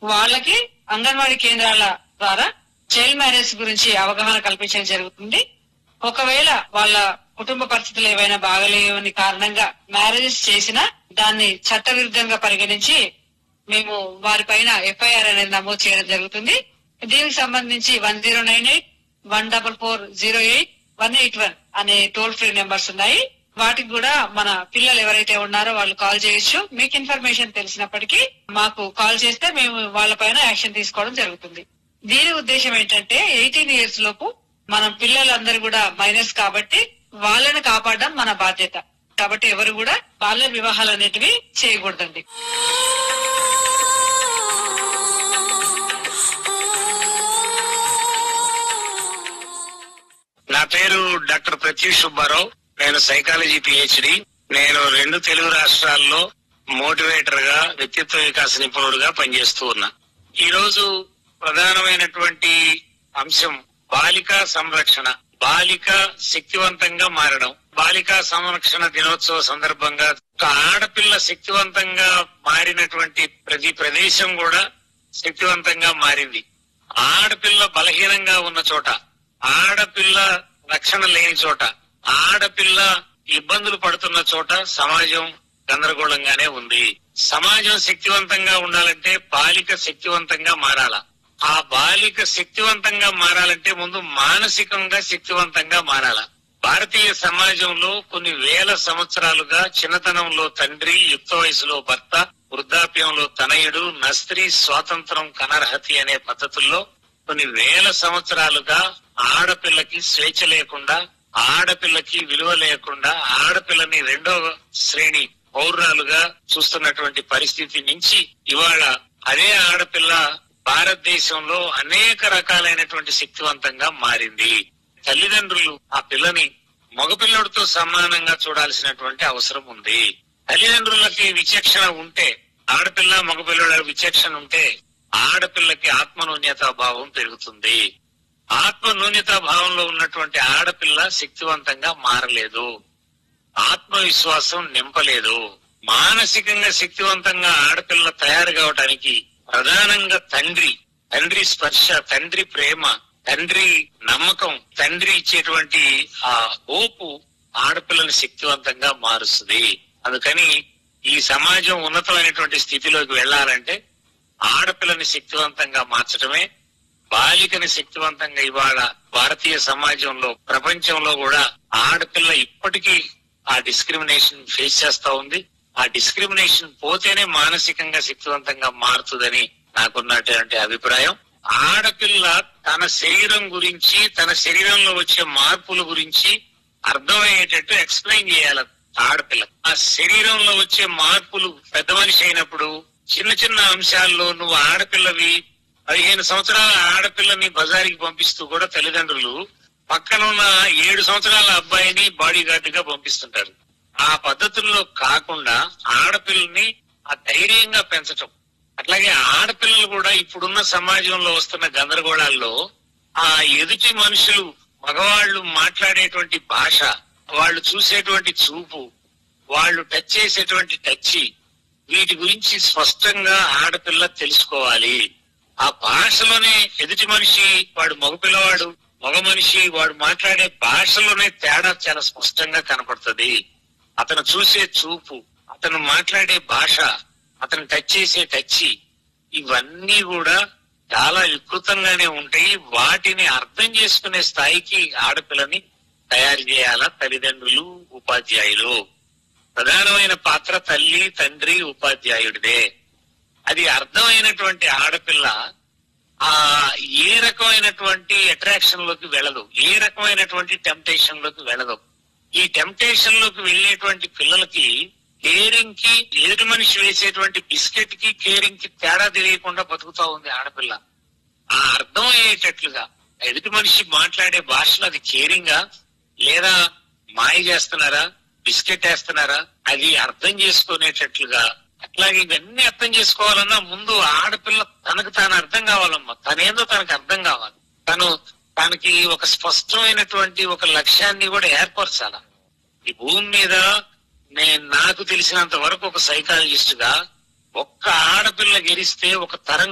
వాళ్ళకి అంగన్వాడీ కేంద్రాల ద్వారా చైల్డ్ మ్యారేజ్ గురించి అవగాహన కల్పించడం జరుగుతుంది ఒకవేళ వాళ్ళ కుటుంబ పరిస్థితులు ఏవైనా బాగలేవని కారణంగా మ్యారేజెస్ చేసినా దాన్ని చట్టవిరుద్ధంగా పరిగణించి మేము వారిపైన ఎఫ్ఐఆర్ అనేది నమోదు చేయడం జరుగుతుంది దీనికి సంబంధించి one zero nine eight one double four zero eight one eight one అనే టోల్ ఫ్రీ నెంబర్స్ ఉన్నాయి వాటికి కూడా మన పిల్లలు ఎవరైతే ఉన్నారో వాళ్ళు కాల్ చేయొచ్చు మీకు ఇన్ఫర్మేషన్ తెలిసినప్పటికీ మాకు కాల్ చేస్తే మేము వాళ్ళపైన యాక్షన్ తీసుకోవడం జరుగుతుంది దీని ఉద్దేశం ఏంటంటే ఎయిటీన్ ఇయర్స్ లోపు మనం పిల్లలందరూ కూడా మైనస్ కాబట్టి వాళ్ళని కాపాడడం మన బాధ్యత కాబట్టి ఎవరు కూడా బాల్య వివాహాలు అనేటివి చేయకూడదండి నా పేరు డాక్టర్ ప్రత్యూష్ సుబ్బారావు నేను సైకాలజీ పిహెచ్డి నేను రెండు తెలుగు రాష్ట్రాల్లో మోటివేటర్ గా వ్యక్తిత్వ వికాస నిపుణుడుగా పనిచేస్తూ ఉన్నా ఈ రోజు ప్రధానమైనటువంటి అంశం బాలికా సంరక్షణ బాలిక శక్తివంతంగా మారడం బాలికా సంరక్షణ దినోత్సవ సందర్భంగా ఒక ఆడపిల్ల శక్తివంతంగా మారినటువంటి ప్రతి ప్రదేశం కూడా శక్తివంతంగా మారింది ఆడపిల్ల బలహీనంగా ఉన్న చోట ఆడపిల్ల రక్షణ లేని చోట ఆడపిల్ల ఇబ్బందులు పడుతున్న చోట సమాజం గందరగోళంగానే ఉంది సమాజం శక్తివంతంగా ఉండాలంటే బాలిక శక్తివంతంగా మారాల ఆ బాలిక శక్తివంతంగా మారాలంటే ముందు మానసికంగా శక్తివంతంగా మారాల భారతీయ సమాజంలో కొన్ని వేల సంవత్సరాలుగా చిన్నతనంలో తండ్రి యుక్త వయసులో భర్త వృద్ధాప్యంలో తనయుడు నస్త్రీ స్వాతంత్రం కనర్హతి అనే పద్ధతుల్లో కొన్ని వేల సంవత్సరాలుగా ఆడపిల్లకి స్వేచ్ఛ లేకుండా ఆడపిల్లకి విలువ లేకుండా ఆడపిల్లని రెండో శ్రేణి పౌరురాలుగా చూస్తున్నటువంటి పరిస్థితి నుంచి ఇవాళ అదే ఆడపిల్ల భారతదేశంలో అనేక రకాలైనటువంటి శక్తివంతంగా మారింది తల్లిదండ్రులు ఆ పిల్లని మగపిల్లడితో సమానంగా చూడాల్సినటువంటి అవసరం ఉంది తల్లిదండ్రులకి విచక్షణ ఉంటే ఆడపిల్ల మగపిల్లల విచక్షణ ఉంటే ఆడపిల్లకి ఆత్మనూన్యతా భావం పెరుగుతుంది ఆత్మ న్యూన్యతా భావంలో ఉన్నటువంటి ఆడపిల్ల శక్తివంతంగా మారలేదు ఆత్మవిశ్వాసం నింపలేదు మానసికంగా శక్తివంతంగా ఆడపిల్ల తయారు కావడానికి ప్రధానంగా తండ్రి తండ్రి స్పర్శ తండ్రి ప్రేమ తండ్రి నమ్మకం తండ్రి ఇచ్చేటువంటి ఆ ఓపు ఆడపిల్లని శక్తివంతంగా మారుస్తుంది అందుకని ఈ సమాజం ఉన్నతమైనటువంటి స్థితిలోకి వెళ్ళాలంటే ఆడపిల్లని శక్తివంతంగా మార్చడమే బాలికని శక్తివంతంగా ఇవాళ భారతీయ సమాజంలో ప్రపంచంలో కూడా ఆడపిల్ల ఇప్పటికీ ఆ డిస్క్రిమినేషన్ ఫేస్ చేస్తా ఉంది ఆ డిస్క్రిమినేషన్ పోతేనే మానసికంగా శక్తివంతంగా మారుతుందని నాకున్నటువంటి అభిప్రాయం ఆడపిల్ల తన శరీరం గురించి తన శరీరంలో వచ్చే మార్పుల గురించి అర్థమయ్యేటట్టు ఎక్స్ప్లెయిన్ చేయాలి ఆడపిల్ల ఆ శరీరంలో వచ్చే మార్పులు పెద్ద మనిషి అయినప్పుడు చిన్న చిన్న అంశాల్లో నువ్వు ఆడపిల్లవి పదిహేను సంవత్సరాల ఆడపిల్లని బజారికి పంపిస్తూ కూడా తల్లిదండ్రులు పక్కన ఉన్న ఏడు సంవత్సరాల అబ్బాయిని బాడీ గార్డ్ గా పంపిస్తుంటారు ఆ పద్ధతుల్లో కాకుండా ఆడపిల్లని ఆ ధైర్యంగా పెంచటం అట్లాగే ఆడపిల్లలు కూడా ఇప్పుడున్న సమాజంలో వస్తున్న గందరగోళాల్లో ఆ ఎదుటి మనుషులు మగవాళ్ళు మాట్లాడేటువంటి భాష వాళ్ళు చూసేటువంటి చూపు వాళ్ళు టచ్ చేసేటువంటి టచ్ వీటి గురించి స్పష్టంగా ఆడపిల్ల తెలుసుకోవాలి ఆ భాషలోనే ఎదుటి మనిషి వాడు మగపిల్లవాడు మగ మనిషి వాడు మాట్లాడే భాషలోనే తేడా చాలా స్పష్టంగా కనపడుతుంది అతను చూసే చూపు అతను మాట్లాడే భాష అతను టచ్ చేసే టచ్ ఇవన్నీ కూడా చాలా వికృతంగానే ఉంటాయి వాటిని అర్థం చేసుకునే స్థాయికి ఆడపిల్లని తయారు చేయాల తల్లిదండ్రులు ఉపాధ్యాయులు ప్రధానమైన పాత్ర తల్లి తండ్రి ఉపాధ్యాయుడిదే అది అర్థమైనటువంటి ఆడపిల్ల ఆ ఏ రకమైనటువంటి అట్రాక్షన్ లోకి వెళ్ళదు ఏ రకమైనటువంటి టెంప్టేషన్ లోకి వెళ్ళదు ఈ టెంప్టేషన్ లోకి వెళ్ళేటువంటి పిల్లలకి కేరింగ్ కి ఎదుటి మనిషి వేసేటువంటి బిస్కెట్ కి కేరింగ్ కి తేడా తెలియకుండా బతుకుతా ఉంది ఆడపిల్ల ఆ అర్థం అయ్యేటట్లుగా ఎదుటి మనిషి మాట్లాడే భాషలో అది కేరింగా లేదా మాయ చేస్తున్నారా బిస్కెట్ వేస్తున్నారా అది అర్థం చేసుకునేటట్లుగా అట్లాగే ఇవన్నీ అర్థం చేసుకోవాలన్నా ముందు ఆడపిల్ల తనకు తాను అర్థం కావాలమ్మా తనేందో తనకు అర్థం కావాలి తను తనకి ఒక స్పష్టమైనటువంటి ఒక లక్ష్యాన్ని కూడా ఏర్పరచాల ఈ భూమి మీద నేను నాకు తెలిసినంత వరకు ఒక సైకాలజిస్ట్ గా ఒక్క ఆడపిల్ల గెలిస్తే ఒక తరం